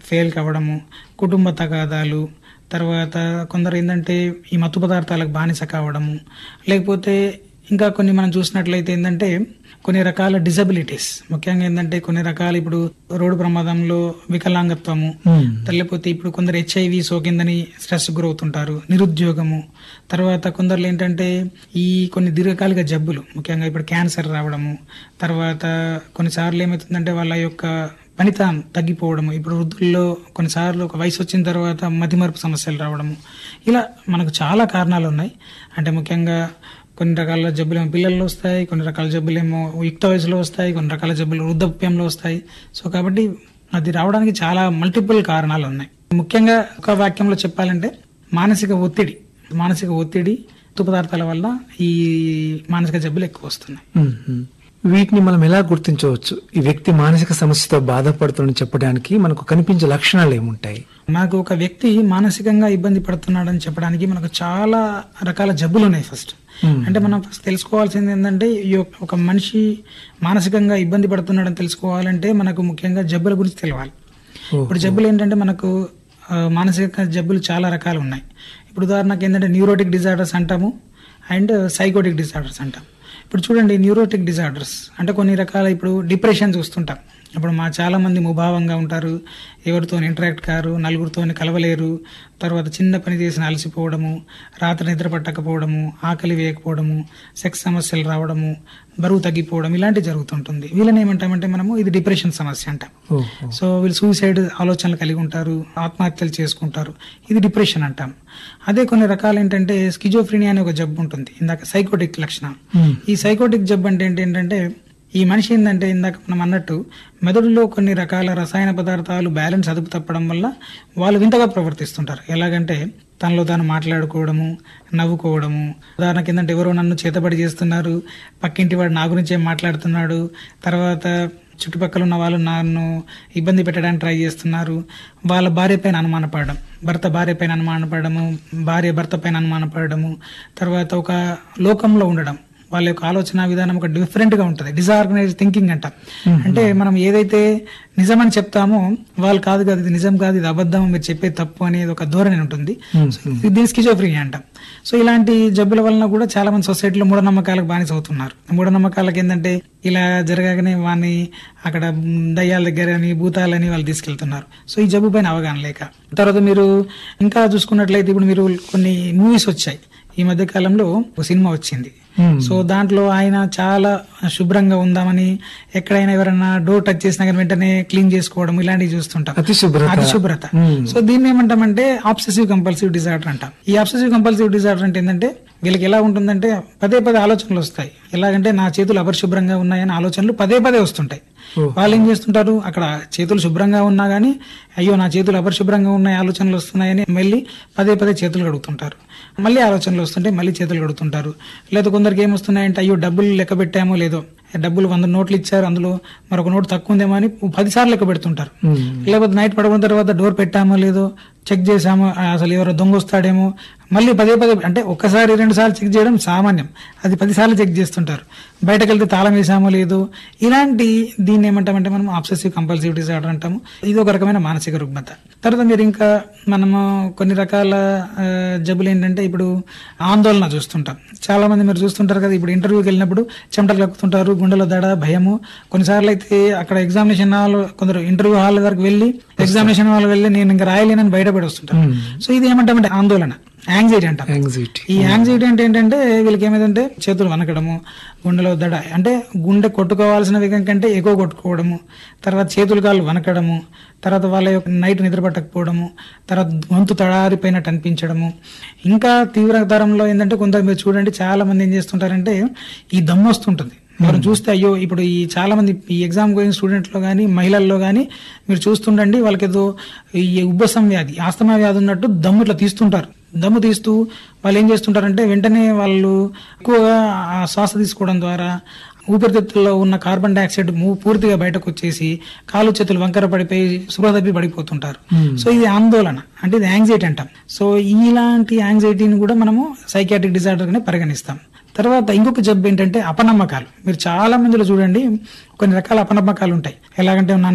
Fail కావడము కుటుంబ తగాదాలు తర్వాత కొందరు ఏంటంటే ఈ మత్తు పదార్థాలకు బానిస కావడము లేకపోతే ఇంకా కొన్ని మనం చూసినట్లయితే ఏంటంటే కొన్ని రకాల డిజబిలిటీస్ ముఖ్యంగా ఏంటంటే కొన్ని రకాల ఇప్పుడు రోడ్డు ప్రమాదంలో వికలాంగత్వము మ్మ్. లేకపోతే ఇప్పుడు కొందరు హెచ్ఐవి సోకిందని స్ట్రెస్ గురవుతుంటారు నిరుద్యోగము తర్వాత కొందరు ఏంటంటే ఈ కొన్ని దీర్ఘకాలిక జబ్బులు ముఖ్యంగా ఇప్పుడు క్యాన్సర్ రావడము తర్వాత కొన్నిసార్లు ఏమవుతుందంటే వాళ్ళ యొక్క పనితనం తగ్గిపోవడము ఇప్పుడు వృద్ధుల్లో కొన్నిసార్లు ఒక వయసు వచ్చిన తర్వాత మతిమరుపు సమస్యలు రావడము ఇలా మనకు చాలా కారణాలు ఉన్నాయి అంటే ముఖ్యంగా కొన్ని రకాల జబ్బులు ఏమో పిల్లల్లో వస్తాయి కొన్ని రకాల జబ్బులు ఏమో యుక్త వయసులో వస్తాయి కొన్ని రకాల జబ్బులు వృద్ధాప్యంలో వస్తాయి సో కాబట్టి అది రావడానికి చాలా మల్టిపుల్ కారణాలు ఉన్నాయి ముఖ్యంగా ఒక వాక్యంలో చెప్పాలంటే మానసిక ఒత్తిడి మానసిక ఒత్తిడి ఉత్తు పదార్థాల వల్ల ఈ మానసిక జబ్బులు ఎక్కువ వస్తున్నాయి మ్మ్. వీటిని మనం ఎలా గుర్తించవచ్చు ఈ వ్యక్తి మానసిక సమస్యతో బాధపడుతుందని చెప్పడానికి మనకు కనిపించే లక్షణాలు ఏముంటాయి మనకు ఒక వ్యక్తి మానసికంగా ఇబ్బంది పడుతున్నాడని చెప్పడానికి మనకు చాలా రకాల జబ్బులు ఉన్నాయి ఫస్ట్ Hmm. అంటే మనం ఫస్ట్ తెలుసుకోవాల్సింది ఏంటంటే ఈ యొక్క- ఒక మనిషి మానసికంగా ఇబ్బంది పడుతున్నాడని తెలుసుకోవాలంటే మనకు ముఖ్యంగా జబ్బుల గురించి తెలియాలి ఓ. ఇప్పుడు జబ్బులు ఏంటంటే మనకు ఆ, మానసిక జబ్బులు చాలా రకాలు ఉన్నాయి ఇప్పుడు ఉదాహరణకు ఏంటంటే న్యూరోటిక్ డిజార్డర్స్ అంటాము అండ్ సైకోటిక్ డిజార్డర్స్ అంటాం ఇప్పుడు చూడండి న్యూరోటిక్ డిజార్డర్స్ అంటే కొన్ని రకాల ఇప్పుడు డిప్రెషన్ చూస్తుంటాం ఇప్పుడు మా చాలా మంది ముభావంగా ఉంటారు ఎవరితో ఇంటరాక్ట్ కారు నలుగురితో కలవలేరు తర్వాత చిన్న పని చేసిన అలసిపోవడము రాత్రి నిద్ర పట్టకపోవడము ఆకలి వేయకపోవడము సెక్స్ సమస్యలు రావడము బరువు తగ్గిపోవడం ఇలాంటివి జరుగుతుంటుంది వీళ్ళని ఏమంటామంటే మనము ఇది డిప్రెషన్ సమస్య అంటాం ఓహో. సో వీళ్ళు సూసైడ్ ఆలోచనలు కలిగి ఉంటారు ఆత్మహత్యలు చేసుకుంటారు ఇది డిప్రెషన్ అంటాం అదే కొన్ని రకాలు ఏంటంటే స్కిజోఫ్రీనియా అనే ఒక జబ్బు ఉంటుంది ఇందాక సైకోటిక్ లక్షణం మ్మ్. ఈ సైకోటిక్ జబ్బు అంటే ఏంటి- ఏంటంటే ఈ మనిషి ఏంటంటే ఇందాక మనం అన్నట్టు మెదడులో కొన్ని రకాల రసాయన పదార్థాలు బ్యాలెన్స్ అదుపు తప్పడం వల్ల వాళ్ళు వింతగా ప్రవర్తిస్తుంటారు ఎలాగంటే తనలో తాను మాట్లాడుకోవడము నవ్వుకోవడము ఉదాహరణకి ఏంటంటే ఎవరో నన్ను చేతబడి చేస్తున్నారు పక్కింటి వాడు నా గురించే మాట్లాడుతున్నాడు తర్వాత చుట్టుపక్కల ఉన్న వాళ్ళు నన్ను ఇబ్బంది పెట్టడానికి ట్రై చేస్తున్నారు వాళ్ళ భార్య పైన అనుమానపడడం భర్త భార్య పైన అనుమానపడము భార్య భర్త పైన అనుమానపడము తర్వాత ఒక లోకంలో ఉండడం వాళ్ళ యొక్క ఆలోచన విధానం ఒక డిఫరెంట్ గా ఉంటుంది డిజార్గనైజ్ థింకింగ్ అంట అంటే మనం ఏదైతే నిజమని చెప్తామో వాళ్ళు కాదు కాదు ఇది నిజం కాదు ఇది అబద్ధం మీరు చెప్పేది తప్పు అనేది ఒక ధోరణి ఉంటుంది మ్మ్. సో ఇది దీన్ని స్కిజోఫ్రీనియా అంటాం సో ఇలాంటి జబ్బుల వలన కూడా చాలా మంది సొసైటీలో మూఢనమ్మకాలకు బానిస అవుతున్నారు మూఢనమ్మకాలకు ఏంటంటే ఇలా జరగగానే వాడిని అక్కడ మ్, దయ్యాల దగ్గర అని భూతాలని వాళ్ళు తీసుకెళ్తున్నారు సో ఈ జబ్బు పైన అవగాహన లేక తర్వాత మీరు ఇంకా చూసుకున్నట్లయితే ఇప్పుడు మీరు కొన్ని మూవీస్ వచ్చాయి ఈ మధ్య కాలంలో ఒక సినిమా వచ్చింది మ్మ్. సో దాంట్లో ఆయన చాలా శుభ్రంగా ఉందామని ఎక్కడైనా ఎవరైనా డోర్ టచ్ చేసినా కానీ వెంటనే క్లీన్ చేసుకోవడం ఇలాంటివి చూస్తుంటాం అతి శుభ్రత అతి శుభ్రత మ్మ్. సో దీన్ని ఏమంటామంటే ఆబ్సెసివ్ కంపల్సివ్ డిజార్డర్ అంటాం ఈ ఆబ్సెసివ్ కంపల్సివ్ డిజార్డర్ అంటే ఏంటంటే వీళ్ళకి ఎలా ఉంటుందంటే పదే పదే ఆలోచనలు వస్తాయి ఎలాగంటే నా చేతులు అపరిశుభ్రంగా ఉన్నాయని ఆలోచనలు పదే పదే వస్తుంటాయి ఓహో. వాళ్ళు ఏం చేస్తుంటారు అక్కడ చేతులు శుభ్రంగా ఉన్నా గానీ అయ్యో నా చేతులు అపరిశుభ్రంగా ఉన్నాయి ఆలోచనలు వస్తున్నాయని మళ్ళీ పదే పదే చేతులు కడుగుతుంటారు మళ్ళీ ఆలోచనలు వస్తుంటే మళ్ళీ చేతులు కడుగుతుంటారు లేదా కొందరికి ఏమొస్తున్నాయంటే అయ్యో డబ్బులు లెక్క పెట్టామో లేదో డబ్బులు వంద నోట్లు ఇచ్చారు అందులో మరొక నోటు తక్కువ ఉందేమో అని పది సార్లు లెక్క పెడుతుంటారు మ్మ్. లేకపోతే నైట్ పడుకున్న తర్వాత డోర్ పెట్టామో లేదో చెక్ చేసామో ఆ, అసలు ఎవరో దొంగ వస్తాడేమో మళ్ళీ పదే పదే అంటే ఒక్కసారి రెండు సార్లు చెక్ చేయడం సామాన్యం అది పది సార్లు చెక్ చేస్తుంటారు బయటకు వెళ్తే తాళం వేసామో లేదో ఇలాంటి దీన్ని ఏమంటామంటే మనం ఆబ్సెసివ్ కంపల్సివ్ డిజార్డర్ అంటాము ఇది ఒక రకమైన మానసిక రుగ్మత తర్వాత మీరు ఇంకా మనము కొన్ని రకాల ఆ, జబ్బులు ఏంటంటే ఇప్పుడు ఆందోళన చూస్తుంటాం చాలా మంది మీరు చూస్తుంటారు కదా ఇప్పుడు ఇంటర్వ్యూకి వెళ్ళినప్పుడు చెమటలు కక్కుతుంటారు గుండెలో దడ భయము కొన్నిసార్లు అయితే అక్కడ ఎగ్జామినేషన్ హాల్ కొందరు ఇంటర్వ్యూ హాల్ వరకు వెళ్ళి ఎగ్జామినేషన్ హాల్ వెళ్ళి నేను ఇంకా రాయలేనని బయటపడి వస్తుంటాను మ్మ్. సో ఇది ఏమంటామంటే ఆందోళన యాంగ్జైటీ అంటాం యాంగ్జైటీ ఈ యాంగ్జైటీ అంటే ఏంటంటే వీళ్ళకి ఏమైందంటే చేతులు వనకడము గుండెలో దడ అంటే గుండె కొట్టుకోవాల్సిన వేగం కంటే ఎక్కువ కొట్టుకోవడము తర్వాత చేతులు కాళ్ళు వనకడము తర్వాత వాళ్ళ యొక్క నైట్ నిద్ర పట్టకపోవడము తర్వాత గొంతు తడారిపోయినట్టు అనిపించడము ఇంకా తీవ్రతరంలో ఏంటంటే కొంత మీరు చూడండి చాలా మంది ఏం చేస్తుంటారంటే ఈ దమ్ము వస్తుంటుంది మనం చూస్తే అయ్యో ఇప్పుడు ఈ చాలా మంది ఈ ఎగ్జామ్ గోయింగ్ స్టూడెంట్ లో కానీ మహిళల్లో కానీ మీరు చూస్తుండండి వాళ్ళకి ఏదో ఈ ఉబ్బసం వ్యాధి ఆస్తమా వ్యాధి ఉన్నట్టు దమ్ము ఇట్లా తీస్తుంటారు దమ్ము తీస్తూ వాళ్ళు ఏం చేస్తుంటారంటే వెంటనే వాళ్ళు ఎక్కువగా ఆ శ్వాస తీసుకోవడం ద్వారా ఊపిరితిత్తుల్లో ఉన్న కార్బన్ డైఆక్సైడ్ మూ- పూర్తిగా బయటకు వచ్చేసి కాలు చేతులు వంకర పడిపోయి స్పృహ తప్పి పడిపోతుంటారు సో ఇది ఆందోళన అంటే ఇది యాంగ్జైటీ అంటాం సో ఇలాంటి యాంగ్జైటీని కూడా మనము సైకాట్రిక్ డిజార్డర్ గానే పరిగణిస్తాం తర్వాత ఇంకొక జబ్బు ఏంటంటే అపనమ్మకాలు మీరు చాలా మందిలో చూడండి కొన్ని రకాల అపనమ్మకాలు ఉంటాయి ఎలాగంటే నన్ను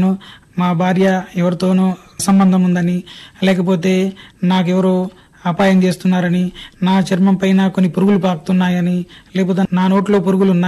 మా భార్య ఎవరితోనో సంబంధం ఉందని లేకపోతే నాకెవరో అపాయం చేస్తున్నారని నా చర్మం పైన కొన్ని పురుగులు పాకుతున్నాయని లేకపోతే నా నోట్లో పురుగులు ఉన్నాయి